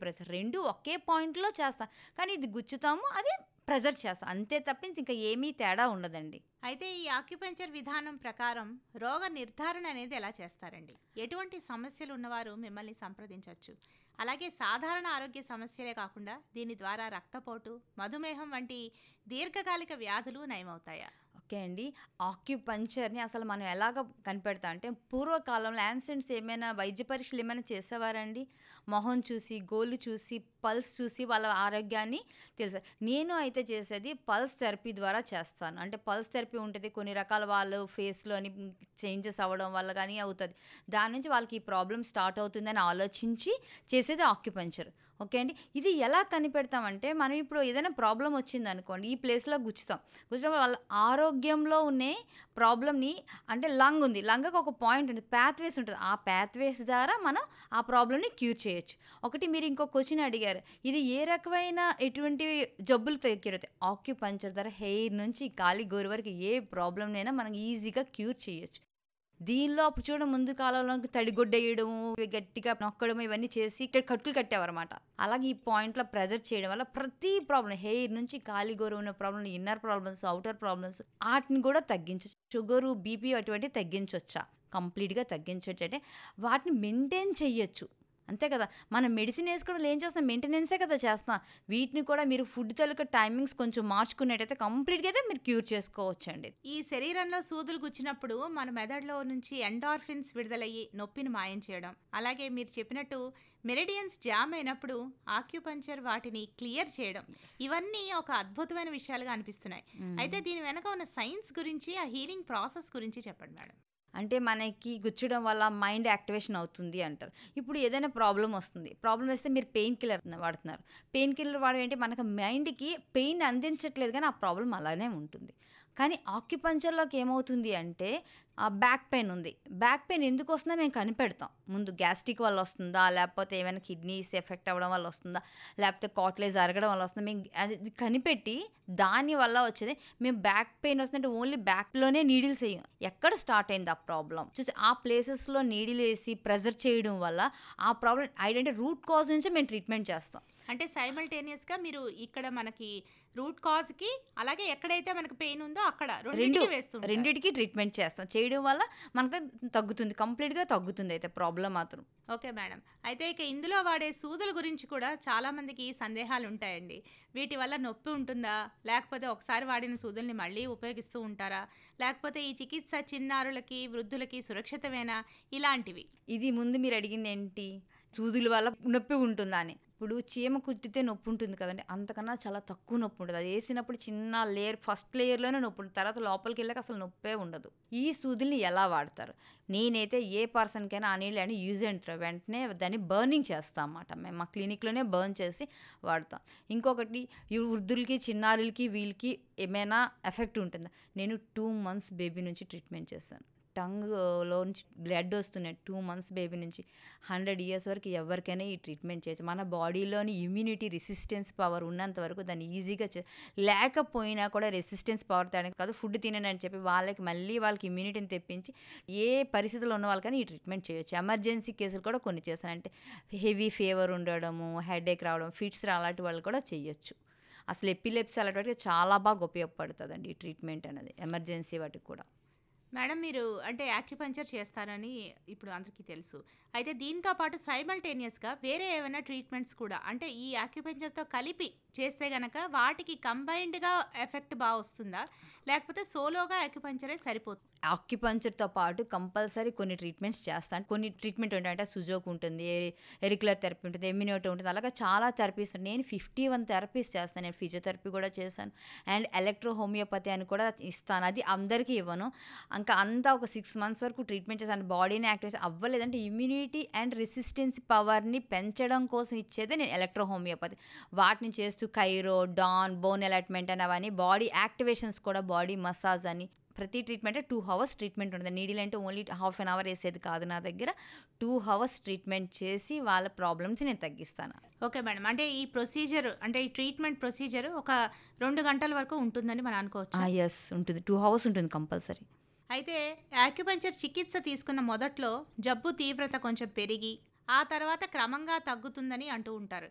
Pressure రెండు ఒకే పాయింట్లో చేస్తాం కానీ ఇది గుచ్చుతాము అది ప్రెజర్ చేస్తాం అంతే తప్పించి ఇంకా ఏమీ తేడా ఉండదండి అయితే ఈ ఆక్యుపెంచర్ విధానం ప్రకారం రోగ నిర్ధారణ అనేది ఎలా చేస్తారండి ఎటువంటి సమస్యలు ఉన్నవారు మిమ్మల్ని సంప్రదించవచ్చు అలాగే సాధారణ ఆరోగ్య సమస్యలే కాకుండా దీని ద్వారా రక్తపోటు మధుమేహం వంటి దీర్ఘకాలిక వ్యాధులు నయమవుతాయా ఓకే అండి ఆక్యుపంచర్ని అసలు మనం ఎలాగ కనిపెడతా అంటే పూర్వకాలంలో యాన్సెంట్స్ ఏమైనా వైద్య పరీక్షలు ఏమైనా చేసేవారండి మొహం చూసి గోళ్ళు చూసి పల్స్ చూసి వాళ్ళ ఆరోగ్యాన్ని తెలుసు నేను అయితే చేసేది పల్స్ థెరపీ ద్వారా చేస్తాను అంటే పల్స్ థెరపీ ఉంటుంది కొన్ని రకాల వాళ్ళు ఫేస్లోని చేంజెస్ అవ్వడం వల్ల కానీ అవుతుంది దాని నుంచి వాళ్ళకి ఈ ప్రాబ్లం స్టార్ట్ అవుతుందని ఆలోచించి చేసేది ఆక్యుపంచర్ ఓకే అండి ఇది ఎలా కనిపెడతామంటే మనం ఇప్పుడు ఏదైనా ప్రాబ్లం వచ్చింది అనుకోండి ఈ ప్లేస్లో గుచ్చుతాం గుచ్చడం వాళ్ళ ఆరోగ్యంలో ఉన్న ప్రాబ్లమ్ని అంటే లంగ్ ఉంది లంగ్కి ఒక పాయింట్ ఉంటుంది ప్యాత్వేస్ ఉంటుంది ఆ ప్యాత్వేస్ ద్వారా మనం ఆ ప్రాబ్లమ్ని క్యూర్ చేయొచ్చు ఒకటి మీరు ఇంకో క్వశ్చన్ అడిగారు ఇది ఏ రకమైన ఎటువంటి జబ్బులు తగ్గిరుతాయి ఆక్యుపంచర్ ద్వారా హెయిర్ నుంచి కాలి గోరు వరకు ఏ ప్రాబ్లమ్నైనా మనం ఈజీగా క్యూర్ చేయొచ్చు దీనిలో అప్పుడు చూడ ముందు కాలంలో తడిగుడ్డ వేయడము గట్టిగా నొక్కడం ఇవన్నీ చేసి ఇక్కడ కట్టులు కట్టేవారన్నమాట అలాగే ఈ పాయింట్లో ప్రెజర్ చేయడం వల్ల ప్రతి ప్రాబ్లం హెయిర్ నుంచి కాలి గోరు ఉన్న problem inner problems outer problems వాటిని కూడా తగ్గించవచ్చు షుగరు బీపీ అటువంటి తగ్గించవచ్చా కంప్లీట్గా తగ్గించవచ్చు అంటే వాటిని మెయింటైన్ చెయ్యొచ్చు అంతే కదా మనం మెడిసిన్ వేసుకోవడం ఏం చేస్తాం మెయింటెనెన్సే కదా చేస్తాం వీటిని కూడా మీరు ఫుడ్ తాలూకా టైమింగ్స్ కొంచెం మార్చుకున్నట్టయితే కంప్లీట్గా అయితే మీరు క్యూర్ చేసుకోవచ్చు అండి ఈ శరీరంలో సూదులు గుచ్చినప్పుడు మన మెదడులో నుంచి ఎండార్ఫిన్స్ విడుదలయ్యి నొప్పిని మాయం చేయడం అలాగే మీరు చెప్పినట్టు మెరిడియన్స్ జామ్ అయినప్పుడు ఆక్యుపంచర్ వాటిని క్లియర్ చేయడం ఇవన్నీ ఒక అద్భుతమైన విషయాలుగా అనిపిస్తున్నాయి అయితే దీని వెనక ఉన్న సైన్స్ గురించి ఆ హీలింగ్ ప్రాసెస్ గురించి చెప్పండి మేడం అంటే మనకి గుచ్చడం వల్ల మైండ్ యాక్టివేషన్ అవుతుంది అంటారు ఇప్పుడు ఏదైనా ప్రాబ్లం వస్తుంది ప్రాబ్లం వస్తే మీరు పెయిన్ కిల్లర్ వాడుతున్నారు పెయిన్ కిల్లర్ వాడడం ఏంటి మనకు మైండ్కి పెయిన్ అందించట్లేదు కానీ ఆ ప్రాబ్లం అలానే ఉంటుంది కానీ ఆక్యుపంచర్లోకి ఏమవుతుంది అంటే బ్యాక్ పెయిన్ ఉంది బ్యాక్ పెయిన్ ఎందుకు వస్తుందో మేము కనిపెడతాం ముందు గ్యాస్ట్రిక్ వల్ల వస్తుందా లేకపోతే ఏమైనా కిడ్నీస్ ఎఫెక్ట్ అవ్వడం వల్ల వస్తుందా లేకపోతే కాట్లేజ్ అరగడం వల్ల వస్తుందా మేము అది కనిపెట్టి దాని వల్ల వచ్చేది మేము బ్యాక్ పెయిన్ వస్తుందంటే ఓన్లీ బ్యాక్లోనే నీడిల్స్ వేయం ఎక్కడ స్టార్ట్ అయింది ఆ ప్రాబ్లం చూసి ఆ ప్లేసెస్లో నీడిల్ వేసి ప్రెజర్ చేయడం వల్ల ఆ ప్రాబ్లం ఐడెంటి రూట్ కాజ్ నుంచి మేము ట్రీట్మెంట్ చేస్తాం అంటే సైమల్టేనియస్గా మీరు ఇక్కడ మనకి రూట్ కాజ్కి అలాగే ఎక్కడైతే మనకి పెయిన్ ఉందో అక్కడ రెండు రెండింటికి వేస్తుంటారు. రెండిటికి ట్రీట్మెంట్ చేస్తాం చేయడం వల్ల మనకు తగ్గుతుంది కంప్లీట్గా తగ్గుతుంది అయితే ప్రాబ్లం మాత్రం ఓకే మేడం అయితే ఇక ఇందులో వాడే సూదుల గురించి కూడా చాలా మందికి సందేహాలు ఉంటాయండి వీటి వల్ల నొప్పి ఉంటుందా లేకపోతే ఒకసారి వాడిన సూదుల్ని మళ్ళీ ఉపయోగిస్తూ ఉంటారా లేకపోతే ఈ చికిత్స చిన్నారులకి వృద్ధులకి సురక్షితమేనా ఇలాంటివి ఇది ముందు మీరు అడిగింది ఏంటి సూదుల వల్ల నొప్పి ఉంటుందా అని ఇప్పుడు చీమ కుట్టితే నొప్పి ఉంటుంది కదండి అంతకన్నా చాలా తక్కువ నొప్పి ఉంటుంది అది వేసినప్పుడు చిన్న లేయర్ ఫస్ట్ లేయర్లోనే నొప్పి ఉంటుంది తర్వాత లోపలికి వెళ్ళాక అసలు నొప్పే ఉండదు ఈ సూదుల్ని ఎలా వాడతారు నేనైతే ఏ పర్సన్కైనా ఆ నీళ్ళు అని యూజ్ అండ్ త్రో వెంటనే దాన్ని బర్నింగ్ చేస్తాం అన్నమాట మేము మా క్లినిక్లోనే బర్న్ చేసి వాడతాం ఇంకొకటి ఈ వృద్ధులకి చిన్నారులకి వీళ్ళకి ఏమైనా ఎఫెక్ట్ ఉంటుందా నేను టూ మంత్స్ బేబీ నుంచి ట్రీట్మెంట్ చేశాను టంగ్లో నుంచి బ్లడ్ వస్తున్నాయి టూ మంత్స్ బేబీ నుంచి హండ్రెడ్ ఇయర్స్ వరకు ఎవరికైనా ఈ ట్రీట్మెంట్ చేయొచ్చు మన బాడీలోని ఇమ్యూనిటీ రెసిస్టెన్స్ పవర్ ఉన్నంత వరకు దాన్ని ఈజీగా చే లేకపోయినా కూడా రెసిస్టెన్స్ పవర్ తేడానికి కాదు ఫుడ్ తినండి అని చెప్పి వాళ్ళకి మళ్ళీ వాళ్ళకి ఇమ్యూనిటీని తెప్పించి ఏ పరిస్థితుల్లో ఉన్న వాళ్ళకైనా ఈ ట్రీట్మెంట్ చేయొచ్చు ఎమర్జెన్సీ కేసులు కూడా కొన్ని చేస్తాను అంటే హెవీ ఫీవర్ ఉండడము హెడేక్ రావడం ఫిట్స్ అలాంటి వాళ్ళు కూడా చేయొచ్చు అసలు ఎపిలెప్సీ అలాంటి వాటికి చాలా బాగా ఉపయోగపడుతుందండి ఈ ట్రీట్మెంట్ అనేది ఎమర్జెన్సీ వాటికి కూడా మేడం మీరు అంటే యాక్యుపంచర్ చేస్తారని ఇప్పుడు అందరికీ తెలుసు అయితే దీంతో పాటు సైమల్టేనియస్గా వేరే ఏమైనా ట్రీట్మెంట్స్ కూడా అంటే ఈ యాక్యుపంచర్తో కలిపి చేస్తే గనక వాటికి కంబైన్డ్గా ఎఫెక్ట్ బాగా వస్తుందా లేకపోతే సోలోగా యాక్యుపంచరే సరిపోతుంది ఆక్యుపంచర్తో పాటు కంపల్సరీ కొన్ని ట్రీట్మెంట్స్ చేస్తాను కొన్ని ట్రీట్మెంట్ ఉంటాయి అంటే సుజోక్ ఉంటుంది ఎరికులర్ థెరపీ ఉంటుంది ఎమ్యూనిటీ ఉంటుంది అలాగే చాలా థెరపీస్ ఉంటాయి నేను ఫిఫ్టీ వన్ థెరపీస్ చేస్తాను నేను ఫిజియోథెరపీ కూడా చేశాను అండ్ ఎలక్ట్రో హోమియోపతి అని కూడా ఇస్తాను అది అందరికీ ఇవ్వను ఇంకా అంతా ఒక సిక్స్ మంత్స్ వరకు ట్రీట్మెంట్ చేశాను బాడీని యాక్టివేట్ అవ్వలేదంటే ఇమ్యూనిటీ అండ్ రెసిస్టెన్స్ పవర్ని పెంచడం కోసం ఇచ్చేదే నేను ఎలక్ట్రో హోమియోపతి వాటిని చేస్తూ కైరో డాన్ బోన్ అలాట్మెంట్ అని అవన్నీ బాడీ యాక్టివేషన్స్ కూడా బాడీ మసాజ్ అని ప్రతి ట్రీట్మెంట్ టూ అవర్స్ ట్రీట్మెంట్ ఉంటుంది నీడిల్ అంటే ఓన్లీ హాఫ్ అన్ అవర్ వేసేది కాదు నా దగ్గర టూ అవర్స్ ట్రీట్మెంట్ చేసి వాళ్ళ ప్రాబ్లమ్స్ నేను తగ్గిస్తాను ఓకే మేడం అంటే ఈ ప్రొసీజర్ అంటే ఈ ట్రీట్మెంట్ ప్రొసీజర్ ఒక రెండు గంటల వరకు ఉంటుందని మనం అనుకోవచ్చు ఎస్ ఉంటుంది టూ అవర్స్ ఉంటుంది కంపల్సరీ అయితే యాక్యుపంచర్ చికిత్స తీసుకున్న మొదట్లో జబ్బు తీవ్రత కొంచెం పెరిగి ఆ తర్వాత క్రమంగా తగ్గుతుందని అంటూ ఉంటారు